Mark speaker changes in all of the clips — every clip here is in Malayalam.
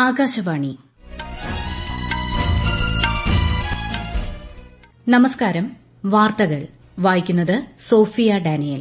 Speaker 1: ആകാശവാണി നമസ്കാരം വാർത്തകൾ വായിക്കുന്നത് സോഫിയ ഡാനിയൽ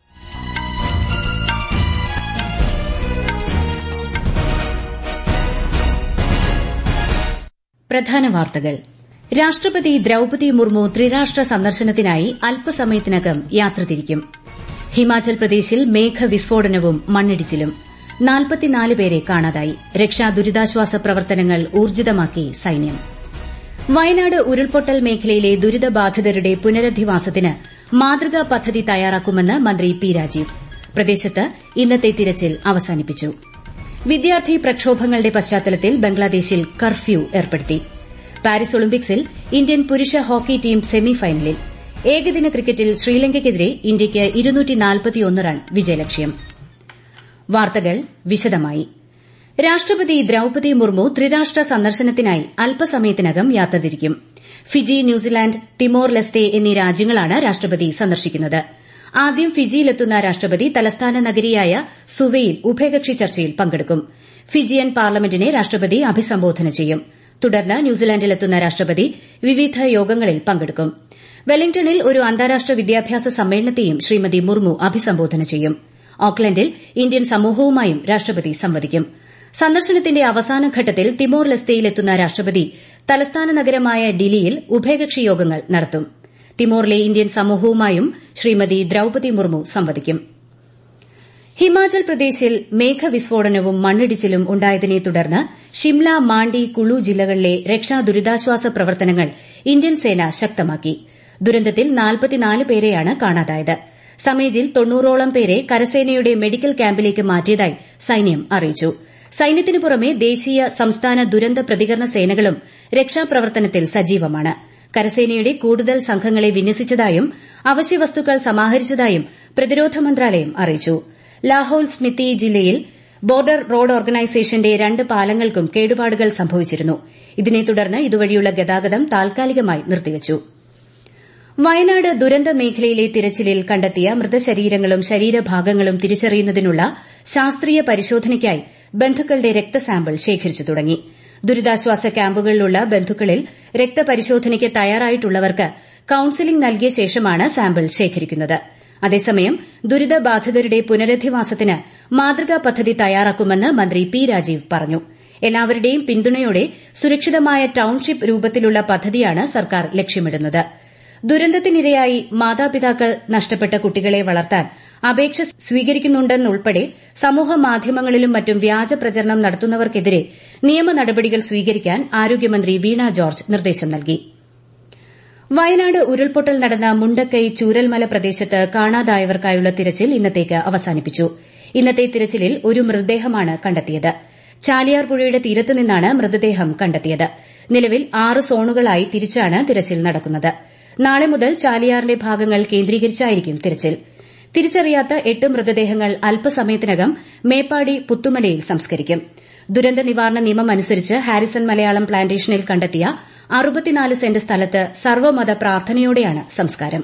Speaker 1: പ്രധാന വാർത്തകൾ രാഷ്ട്രപതി ദ്രൌപതി മുർമു ത്രിരാഷ്ട്ര സന്ദർശനത്തിനായി അല്പസമയത്തിനകം യാത്ര തിരിക്കും ഹിമാചൽ പ്രദേശിൽ മേഘവിസ്ഫോടനവും മണ്ണിടിച്ചിലും നാൽപ്പത്തിനാല് പേരെ കാണാതായി രക്ഷാ ദുരിതാശ്വാസ പ്രവർത്തനങ്ങൾ ഊർജിതമാക്കി സൈന്യം വയനാട് ഉരുൾപൊട്ടൽ മേഖലയിലെ ദുരിതബാധിതരുടെ പുനരധിവാസത്തിന് മാതൃകാ പദ്ധതി തയ്യാറാക്കുമെന്ന് മന്ത്രി പി രാജീവ് പ്രദേശത്ത് ഇന്നത്തെ തിരച്ചിൽ അവസാനിപ്പിച്ചു വിദ്യാർത്ഥി പ്രക്ഷോഭങ്ങളുടെ പശ്ചാത്തലത്തിൽ ബംഗ്ലാദേശിൽ കർഫ്യൂ ഏർപ്പെടുത്തി പാരീസ് ഒളിമ്പിക്സിൽ ഇന്ത്യൻ പുരുഷ ഹോക്കി ടീം സെമിഫൈനലിൽ ഏകദിന ക്രിക്കറ്റിൽ ശ്രീലങ്കയ്ക്കെതിരെ ഇന്ത്യയ്ക്ക് റൺ വിജയലക്ഷ്യം വാർത്തകൾ വിശദമായി രാഷ്ട്രപതി ദ്രൌപതി മുർമു ത്രിരാഷ്ട്ര സന്ദർശനത്തിനായി അല്പസമയത്തിനകം യാത്ര തിരിക്കും ഫിജി ന്യൂസിലാന്റ് തിമോർ ലെസ്തെ എന്നീ രാജ്യങ്ങളാണ് രാഷ്ട്രപതി സന്ദർശിക്കുന്നത് ആദ്യം ഫിജിയിലെത്തുന്ന രാഷ്ട്രപതി തലസ്ഥാന നഗരിയായ സുവയിൽ ഉഭയകക്ഷി ചർച്ചയിൽ പങ്കെടുക്കും ഫിജിയൻ പാർലമെന്റിനെ രാഷ്ട്രപതി അഭിസംബോധന ചെയ്യും തുടർന്ന് ന്യൂസിലാന്റിലെത്തുന്ന രാഷ്ട്രപതി വിവിധ യോഗങ്ങളിൽ പങ്കെടുക്കും വെല്ലിംഗ്ടണിൽ ഒരു അന്താരാഷ്ട്ര വിദ്യാഭ്യാസ സമ്മേളനത്തെയും ശ്രീമതി മുർമു അഭിസംബോധന ചെയ്യും ഓക്ലൻഡിൽ ഇന്ത്യൻ സമൂഹവുമായും രാഷ്ട്രപതി സംവദിക്കും സന്ദർശനത്തിന്റെ അവസാന ഘട്ടത്തിൽ തിമോർ ലെസ്തെയിലെത്തുന്ന രാഷ്ട്രപതി തലസ്ഥാന നഗരമായ ഡിലിയിൽ ഉഭയകക്ഷി യോഗങ്ങൾ നടത്തും തിമോറിലെ ഇന്ത്യൻ സമൂഹവുമായും ശ്രീമതി ദ്രൌപതി മുർമു സംവദിക്കും ഹിമാചൽ പ്രദേശിൽ മേഘവിസ്ഫോടനവും മണ്ണിടിച്ചിലും ഉണ്ടായതിനെ തുടർന്ന് ഷിംല മാണ്ഡി കുളു ജില്ലകളിലെ രക്ഷാ ദുരിതാശ്വാസ പ്രവർത്തനങ്ങൾ ഇന്ത്യൻ സേന ശക്തമാക്കി ദുരന്തത്തിൽ നാൽപ്പത്തിനാല് പേരെയാണ് കാണാതായത് സമേജിൽ തൊണ്ണൂറോളം പേരെ കരസേനയുടെ മെഡിക്കൽ ക്യാമ്പിലേക്ക് മാറ്റിയതായി സൈന്യം അറിയിച്ചു സൈന്യത്തിനു പുറമെ ദേശീയ സംസ്ഥാന ദുരന്ത പ്രതികരണ സേനകളും രക്ഷാപ്രവർത്തനത്തിൽ സജീവമാണ് കരസേനയുടെ കൂടുതൽ സംഘങ്ങളെ വിന്യസിച്ചതായും അവശ്യവസ്തുക്കൾ സമാഹരിച്ചതായും പ്രതിരോധ മന്ത്രാലയം അറിയിച്ചു ലാഹൌൽ സ്മിതി ജില്ലയിൽ ബോർഡർ റോഡ് ഓർഗനൈസേഷന്റെ രണ്ട് പാലങ്ങൾക്കും കേടുപാടുകൾ സംഭവിച്ചിരുന്നു ഇതിനെ തുടർന്ന് ഇതുവഴിയുള്ള ഗതാഗതം താൽക്കാലികമായി നിർത്തിവച്ചു വയനാട് ദുരന്ത മേഖലയിലെ തിരച്ചിലിൽ കണ്ടെത്തിയ മൃതശരീരങ്ങളും ശരീരഭാഗങ്ങളും തിരിച്ചറിയുന്നതിനുള്ള ശാസ്ത്രീയ പരിശോധനയ്ക്കായി ബന്ധുക്കളുടെ രക്തസാമ്പിൾ ശേഖരിച്ചു തുടങ്ങി ദുരിതാശ്വാസ ക്യാമ്പുകളിലുള്ള ബന്ധുക്കളിൽ രക്തപരിശോധനയ്ക്ക് തയ്യാറായിട്ടുള്ളവർക്ക് കൌൺസിലിംഗ് നൽകിയ ശേഷമാണ് സാമ്പിൾ ശേഖരിക്കുന്നത് അതേസമയം ദുരിതബാധിതരുടെ പുനരധിവാസത്തിന് മാതൃകാ പദ്ധതി തയ്യാറാക്കുമെന്ന് മന്ത്രി പി രാജീവ് പറഞ്ഞു എല്ലാവരുടെയും പിന്തുണയോടെ സുരക്ഷിതമായ ടൌൺഷിപ്പ് രൂപത്തിലുള്ള പദ്ധതിയാണ് സർക്കാർ ലക്ഷ്യമിടുന്നത് ദുരന്തത്തിനിരയായി മാതാപിതാക്കൾ നഷ്ടപ്പെട്ട കുട്ടികളെ വളർത്താൻ അപേക്ഷ സ്വീകരിക്കുന്നുണ്ടെന്നുൾപ്പെടെ സമൂഹമാധ്യമങ്ങളിലും മറ്റും വ്യാജ പ്രചരണം നടത്തുന്നവർക്കെതിരെ നിയമ നടപടികൾ സ്വീകരിക്കാൻ ആരോഗ്യമന്ത്രി വീണ ജോർജ് നിർദ്ദേശം നൽകി വയനാട് ഉരുൾപൊട്ടൽ നടന്ന മുണ്ടക്കൈ ചൂരൽമല പ്രദേശത്ത് കാണാതായവർക്കായുള്ള തിരച്ചിൽ ഇന്നത്തേക്ക് അവസാനിപ്പിച്ചു ഇന്നത്തെ തിരച്ചിലിൽ ഒരു മൃതദേഹമാണ് കണ്ടെത്തിയത് ചാലിയാർ പുഴയുടെ തീരത്ത് നിന്നാണ് മൃതദേഹം കണ്ടെത്തിയത് നിലവിൽ ആറ് സോണുകളായി തിരിച്ചാണ് തിരച്ചിൽ നടക്കുന്നത് നാളെ മുതൽ ചാലിയാറിലെ ഭാഗങ്ങൾ കേന്ദ്രീകരിച്ചായിരിക്കും തിരച്ചിൽ തിരിച്ചറിയാത്ത എട്ട് മൃതദേഹങ്ങൾ അല്പസമയത്തിനകം മേപ്പാടി പുത്തുമലയിൽ സംസ്കരിക്കും ദുരന്ത നിവാരണ നിയമം അനുസരിച്ച് ഹാരിസൺ മലയാളം പ്ലാന്റേഷനിൽ കണ്ടെത്തിയ അറുപത്തിനാല് സെന്റ് സ്ഥലത്ത് സർവ്വമത പ്രാർത്ഥനയോടെയാണ് സംസ്കാരം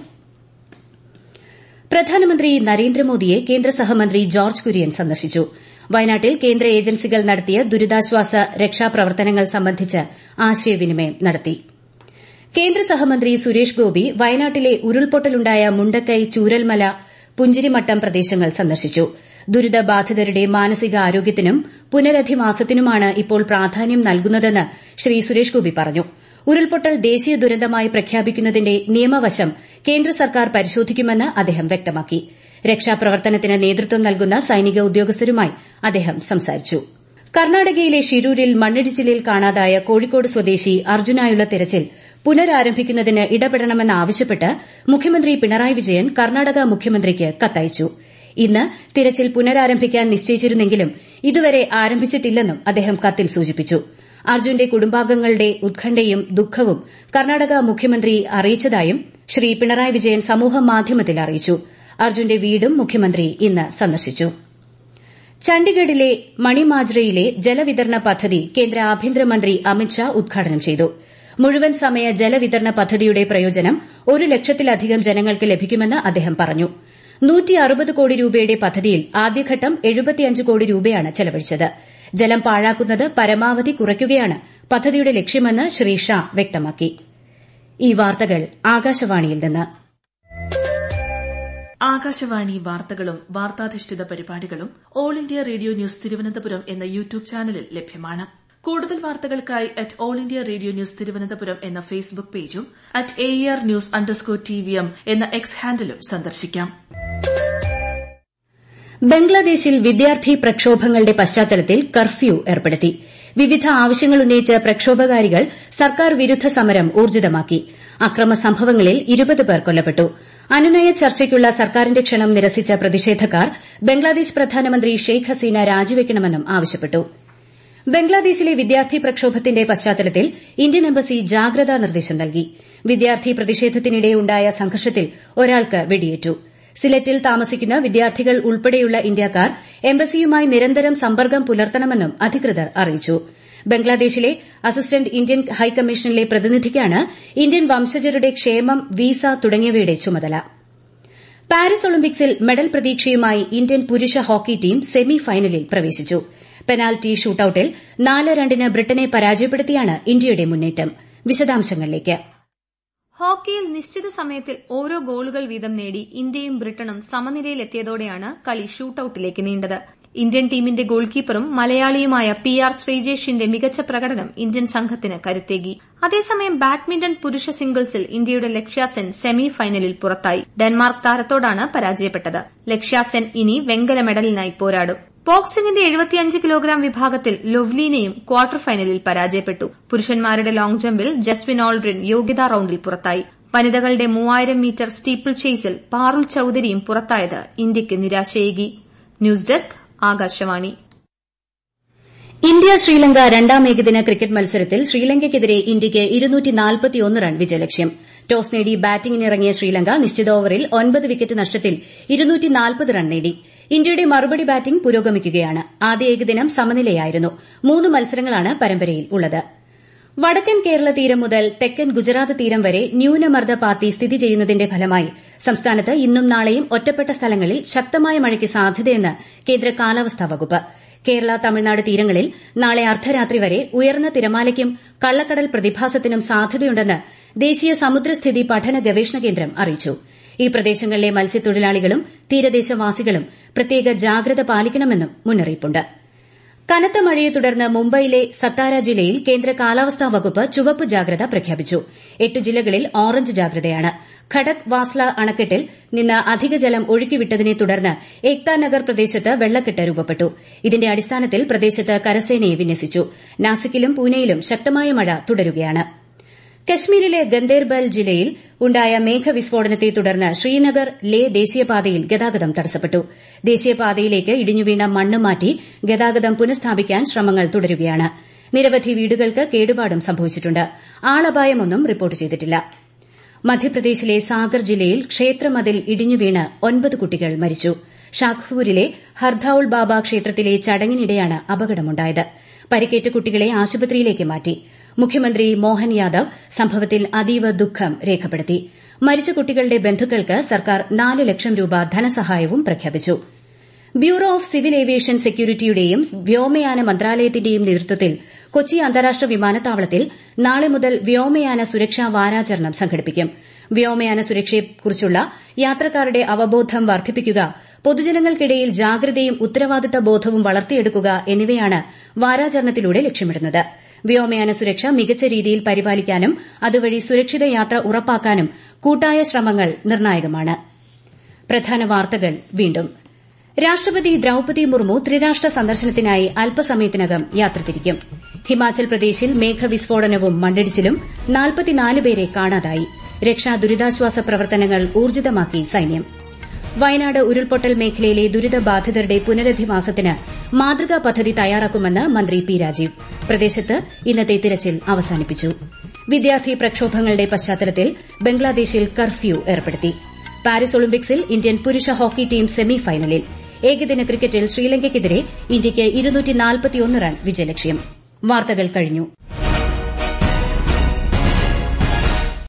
Speaker 1: പ്രധാനമന്ത്രി നരേന്ദ്രമോദിയെ കേന്ദ്ര സഹമന്ത്രി ജോർജ് കുര്യൻ സന്ദർശിച്ചു വയനാട്ടിൽ കേന്ദ്ര ഏജൻസികൾ നടത്തിയ ദുരിതാശ്വാസ രക്ഷാപ്രവർത്തനങ്ങൾ സംബന്ധിച്ച് ആശയവിനിമയം നടത്തി കേന്ദ്ര സഹമന്ത്രി സുരേഷ് ഗോപി വയനാട്ടിലെ ഉരുൾപൊട്ടലുണ്ടായ മുണ്ടക്കൈ ചൂരൽമല പുഞ്ചിരിമട്ടം പ്രദേശങ്ങൾ സന്ദർശിച്ചു ദുരിതബാധിതരുടെ മാനസികാരോഗ്യത്തിനും പുനരധിവാസത്തിനുമാണ് ഇപ്പോൾ പ്രാധാന്യം നൽകുന്നതെന്ന് ശ്രീ സുരേഷ് ഗോപി പറഞ്ഞു ഉരുൾപൊട്ടൽ ദേശീയ ദുരന്തമായി പ്രഖ്യാപിക്കുന്നതിന്റെ നിയമവശം കേന്ദ്ര സർക്കാർ പരിശോധിക്കുമെന്ന് അദ്ദേഹം വ്യക്തമാക്കി രക്ഷാപ്രവർത്തനത്തിന് നേതൃത്വം നൽകുന്ന സൈനിക ഉദ്യോഗസ്ഥരുമായി അദ്ദേഹം സംസാരിച്ചു കർണാടകയിലെ ഷിരൂരിൽ മണ്ണിടിച്ചിലിൽ കാണാതായ കോഴിക്കോട് സ്വദേശി അർജുനായുള്ള തെരച്ചിൽ പുനരാരംഭിക്കുന്നതിന് ഇടപെടണമെന്നാവശ്യപ്പെട്ട് മുഖ്യമന്ത്രി പിണറായി വിജയൻ കർണാടക മുഖ്യമന്ത്രിക്ക് കത്തയച്ചു ഇന്ന് തിരച്ചിൽ പുനരാരംഭിക്കാൻ നിശ്ചയിച്ചിരുന്നെങ്കിലും ഇതുവരെ ആരംഭിച്ചിട്ടില്ലെന്നും അദ്ദേഹം കത്തിൽ സൂചിപ്പിച്ചു അർജുന്റെ കുടുംബാംഗങ്ങളുടെ ഉത്കണ്ഠയും ദുഃഖവും കർണാടക മുഖ്യമന്ത്രി അറിയിച്ചതായും ശ്രീ പിണറായി വിജയൻ സമൂഹമാധ്യമത്തിൽ അറിയിച്ചു അർജുന്റെ വീടും മുഖ്യമന്ത്രി ഇന്ന് സന്ദർശിച്ചു ചണ്ഡിഗഡിലെ മണിമാജ്രയിലെ ജലവിതരണ പദ്ധതി കേന്ദ്ര ആഭ്യന്തരമന്ത്രി അമിത്ഷാ ഉദ്ഘാടനം ചെയ്തു മുഴുവൻ സമയ ജലവിതരണ പദ്ധതിയുടെ പ്രയോജനം ഒരു ലക്ഷത്തിലധികം ജനങ്ങൾക്ക് ലഭിക്കുമെന്ന് അദ്ദേഹം പറഞ്ഞു കോടി രൂപയുടെ പദ്ധതിയിൽ ആദ്യഘട്ടം കോടി രൂപയാണ് ചെലവഴിച്ചത് ജലം പാഴാക്കുന്നത് പരമാവധി കുറയ്ക്കുകയാണ് പദ്ധതിയുടെ ലക്ഷ്യമെന്ന് ശ്രീ ഷാ വ്യക്തമാക്കി ഈ വാർത്തകൾ ആകാശവാണിയിൽ നിന്ന്
Speaker 2: ആകാശവാണി വാർത്തകളും വാർത്താധിഷ്ഠിത പരിപാടികളും All India Radio news Thiruvananthapuram എന്ന യൂട്യൂബ് ചാനലിൽ ലഭ്യമാണ് കൂടുതൽ വാർത്തകൾക്കായി at All India Radio news Thiruvananthapuram എന്ന ഫേസ്ബുക്ക് പേജും at A R news underscore T V M എന്ന എക്സ് ഹാൻഡിലും സന്ദർശിക്കാം
Speaker 1: ബംഗ്ലാദേശിൽ വിദ്യാർത്ഥി പ്രക്ഷോഭങ്ങളുടെ പശ്ചാത്തലത്തിൽ കർഫ്യൂ ഏർപ്പെടുത്തി വിവിധ ആവശ്യങ്ങൾ ഉന്നയിച്ച് പ്രക്ഷോഭകാരികൾ സർക്കാർ വിരുദ്ധ സമരം ഊർജിതമാക്കി അക്രമ സംഭവങ്ങളിൽ ഇരുപത് പേർ കൊല്ലപ്പെട്ടു അനുനയ ചർച്ചയ്ക്കുള്ള സർക്കാരിന്റെ ക്ഷണം നിരസിച്ച പ്രതിഷേധക്കാർ ബംഗ്ലാദേശ് പ്രധാനമന്ത്രി ഷെയ്ഖ് ഹസീന രാജിവെക്കണമെന്നും ആവശ്യപ്പെട്ടു ബംഗ്ലാദേശിലെ വിദ്യാർത്ഥി പ്രക്ഷോഭത്തിന്റെ പശ്ചാത്തലത്തിൽ ഇന്ത്യൻ എംബസി ജാഗ്രതാ നിർദ്ദേശം നൽകി വിദ്യാർത്ഥി പ്രതിഷേധത്തിനിടെ ഉണ്ടായ സംഘർഷത്തിൽ ഒരാൾക്ക് വെടിയേറ്റു സിലറ്റിൽ താമസിക്കുന്ന വിദ്യാർത്ഥികൾ ഉൾപ്പെടെയുള്ള ഇന്ത്യക്കാർ എംബസിയുമായി നിരന്തരം സമ്പർക്കം പുലർത്തണമെന്നും അധികൃതർ അറിയിച്ചു ബംഗ്ലാദേശിലെ അസിസ്റ്റന്റ് ഇന്ത്യൻ ഹൈക്കമ്മീഷനിലെ പ്രതിനിധിക്കാണ് ഇന്ത്യൻ വംശജരുടെ ക്ഷേമം വീസ തുടങ്ങിയവയുടെ ചുമതല പാരീസ് ഒളിമ്പിക്സിൽ മെഡൽ പ്രതീക്ഷയുമായി ഇന്ത്യൻ പുരുഷ ഹോക്കി ടീം സെമി ഫൈനലിൽ പ്രവേശിച്ചു പെനാൽറ്റി ഷൂട്ടൌട്ടിൽ നാല് രണ്ടിന് ബ്രിട്ടനെ പരാജയപ്പെടുത്തിയാണ് ഇന്ത്യയുടെ മുന്നേറ്റം വിശദാംശങ്ങളിലേക്ക്
Speaker 3: ഹോക്കിയിൽ നിശ്ചിത സമയത്തിൽ ഓരോ ഗോളുകൾ വീതം നേടി ഇന്ത്യയും ബ്രിട്ടനും സമനിലയിലെത്തിയതോടെയാണ് കളി ഷൂട്ടൌട്ടിലേക്ക് നീണ്ടത് ഇന്ത്യൻ ടീമിന്റെ ഗോൾ കീപ്പറും മലയാളിയുമായ പി ആർ ശ്രീജേഷിന്റെ മികച്ച പ്രകടനം ഇന്ത്യൻ സംഘത്തിന് കരുത്തേകി അതേസമയം ബാഡ്മിന്റൺ പുരുഷ സിംഗിൾസിൽ ഇന്ത്യയുടെ ലക്ഷ്യാസെൻ സെമി ഫൈനലിൽ പുറത്തായി ഡെൻമാർക്ക് താരത്തോടാണ് പരാജയപ്പെട്ടത് ലക്ഷ്യാസെൻ ഇനി വെങ്കല മെഡലിനായി പോരാടും ബോക്സിംഗിന്റെ എഴുപത്തിയഞ്ച് കിലോഗ്രാം വിഭാഗത്തിൽ ലൊവ്ലീനയും ക്വാർട്ടർ ഫൈനലിൽ പരാജയപ്പെട്ടു പുരുഷന്മാരുടെ ലോങ് ജമ്പിൽ ജസ്വിൻ ഓൾഡ്രിൻ യോഗ്യതാ റൌണ്ടിൽ പുറത്തായി വനിതകളുടെ മൂവായിരം മീറ്റർ സ്റ്റീപ്പിൾ ചേസിൽ പാറുൽ ചൌധരിയും പുറത്തായത് ഇന്ത്യയ്ക്ക് നിരാശയേകി news desk Akashvani
Speaker 1: India Sri Lanka രണ്ടാം ഏകദിന ക്രിക്കറ്റ് മത്സരത്തിൽ ശ്രീലങ്കയ്ക്കെതിരെ ഇന്ത്യയ്ക്ക് റൺ വിജയലക്ഷ്യം ടോസ് നേടി ബാറ്റിംഗിനിറങ്ങിയ ശ്രീലങ്ക നിശ്ചിത ഓവറിൽ ഒൻപത് വിക്കറ്റ് നഷ്ടത്തിൽ റൺ നേടി ഇന്ത്യയുടെ മറുപടി ബാറ്റിംഗ് പുരോഗമിക്കുകയാണ് ആദ്യ ഏകദിനം സമനിലയായിരുന്നു മൂന്ന് മത്സരങ്ങളാണ് പരമ്പരയിൽ ഉള്ളത് വടക്കൻ കേരള തീരം മുതൽ തെക്കൻ ഗുജറാത്ത് തീരം വരെ ന്യൂനമർദ്ദ പാത്തി സ്ഥിതി ചെയ്യുന്നതിന്റെ ഫലമായി സംസ്ഥാനത്ത് ഇന്നും നാളെയും ഒറ്റപ്പെട്ട സ്ഥലങ്ങളിൽ ശക്തമായ മഴയ്ക്ക് സാധ്യതയെന്ന് കേന്ദ്ര കാലാവസ്ഥാ വകുപ്പ് കേരള തമിഴ്നാട് തീരങ്ങളിൽ നാളെ അർദ്ധരാത്രി വരെ ഉയർന്ന തിരമാലയ്ക്കും കള്ളക്കടൽ പ്രതിഭാസത്തിനും സാധ്യതയുണ്ടെന്ന് ദേശീയ സമുദ്രസ്ഥിതി പഠന ഗവേഷണ കേന്ദ്രം അറിയിച്ചു ഈ പ്രദേശങ്ങളിലെ മത്സ്യത്തൊഴിലാളികളും തീരദേശവാസികളും പ്രത്യേക ജാഗ്രത പാലിക്കണമെന്നും മുന്നറിയിപ്പുണ്ട് കനത്ത മഴയെ തുടർന്ന് മുംബൈയിലെ സത്താര ജില്ലയിൽ കേന്ദ്ര കാലാവസ്ഥാ വകുപ്പ് ചുവപ്പ് ജാഗ്രത പ്രഖ്യാപിച്ചു എട്ട് ജില്ലകളിൽ ഓറഞ്ച് ജാഗ്രതയാണ് ഖഡക് വാസ്ല അണക്കെട്ടിൽ നിന്ന് അധിക ജലം ഒഴുക്കിവിട്ടതിനെ തുടർന്ന് ഏക്താ നഗർ പ്രദേശത്ത് വെള്ളക്കെട്ട് രൂപപ്പെട്ടു ഇതിന്റെ അടിസ്ഥാനത്തിൽ പ്രദേശത്ത് കരസേനയെ വിന്യസിച്ചു നാസിക്കിലും പൂനെയിലും ശക്തമായ മഴ തുടരുകയാണ് കശ്മീരിലെ ഗന്ദേർബൽ ജില്ലയിൽ ഉണ്ടായ മേഘവിസ്ഫോടനത്തെ തുടർന്ന് ശ്രീനഗർ ലേ ദേശീയപാതയിൽ ഗതാഗതം തടസ്സപ്പെട്ടു ദേശീയപാതയിലേക്ക് ഇടിഞ്ഞുവീണ മണ്ണ് മാറ്റി ഗതാഗതം പുനഃസ്ഥാപിക്കാൻ ശ്രമങ്ങൾ തുടരുകയാണ് നിരവധി വീടുകൾക്ക് കേടുപാടും സംഭവിച്ചിട്ടുണ്ട് ആളപായമൊന്നും റിപ്പോർട്ട് ചെയ്തിട്ടില്ല മധ്യപ്രദേശിലെ സാഗർ ജില്ലയിൽ ക്ഷേത്രമതിൽ ഇടിഞ്ഞുവീണ് ഒൻപത് കുട്ടികൾ മരിച്ചു ഷാഖ്പൂരിലെ ഹർദൌൾ ബാബ ക്ഷേത്രത്തിലെ ചടങ്ങിനിടെയാണ് അപകടമുണ്ടായത് പരിക്കേറ്റ കുട്ടികളെ ആശുപത്രിയിലേക്ക് മാറ്റി മുഖ്യമന്ത്രി മോഹൻ യാദവ് സംഭവത്തിൽ അതീവ ദുഃഖം രേഖപ്പെടുത്തി മരിച്ച കുട്ടികളുടെ ബന്ധുക്കൾക്ക് സർക്കാർ നാല് ലക്ഷം രൂപ ധനസഹായവും പ്രഖ്യാപിച്ചു ബ്യൂറോ ഓഫ് സിവിൽ ഏവിയേഷൻ സെക്യൂരിറ്റിയുടെയും വ്യോമയാന മന്ത്രാലയത്തിന്റെയും നേതൃത്വത്തിൽ കൊച്ചി അന്താരാഷ്ട്ര വിമാനത്താവളത്തിൽ നാളെ മുതൽ വ്യോമയാന സുരക്ഷാ വാരാചരണം സംഘടിപ്പിക്കും വ്യോമയാന സുരക്ഷയെക്കുറിച്ചുള്ള യാത്രക്കാരുടെ അവബോധം വർദ്ധിപ്പിക്കുക പൊതുജനങ്ങൾക്കിടയിൽ ജാഗ്രതയും ഉത്തരവാദിത്ത ബോധവും വളർത്തിയെടുക്കുക എന്നിവയാണ് വാരാചരണത്തിലൂടെ ലക്ഷ്യമിടുന്നത് വ്യോമയാന സുരക്ഷ മികച്ച രീതിയിൽ പരിപാലിക്കാനും അതുവഴി സുരക്ഷിത യാത്ര ഉറപ്പാക്കാനും കൂട്ടായ ശ്രമങ്ങൾ നിർണായകമാണ് പ്രധാന വാർത്തകൾ വീണ്ടും രാഷ്ട്രപതി ദ്രൌപതി മുർമു ത്രിരാഷ്ട്ര സന്ദർശനത്തിനായി അല്പസമയത്തിനകം യാത്ര തിരിക്കും ഹിമാചൽ പ്രദേശിൽ മേഘവിസ്ഫോടനവും മണ്ണിടിച്ചിലും നാൽപ്പത്തിനാല് പേരെ കാണാതായി രക്ഷാ ദുരിതാശ്വാസ പ്രവർത്തനങ്ങൾ ഊർജിതമാക്കി സൈന്യം വയനാട് ഉരുൾപൊട്ടൽ മേഖലയിലെ ദുരിതബാധിതരുടെ പുനരധിവാസത്തിന് മാതൃകാ പദ്ധതി തയ്യാറാക്കുമെന്ന് മന്ത്രി പി രാജീവ് പ്രദേശത്ത് ഇന്നത്തെ തിരച്ചിൽ അവസാനിപ്പിച്ചു വിദ്യാർത്ഥി പ്രക്ഷോഭങ്ങളുടെ പശ്ചാത്തലത്തിൽ ബംഗ്ലാദേശിൽ കർഫ്യൂ ഏർപ്പെടുത്തി പാരീസ് ഒളിമ്പിക്സിൽ ഇന്ത്യൻ പുരുഷ ഹോക്കി ടീം സെമി ഫൈനലിൽ ഏകദിന ക്രിക്കറ്റിൽ ശ്രീലങ്കയ്ക്കെതിരെ ഇന്ത്യയ്ക്ക് റൺ വിജയലക്ഷ്യം വാർത്തകൾ കഴിഞ്ഞു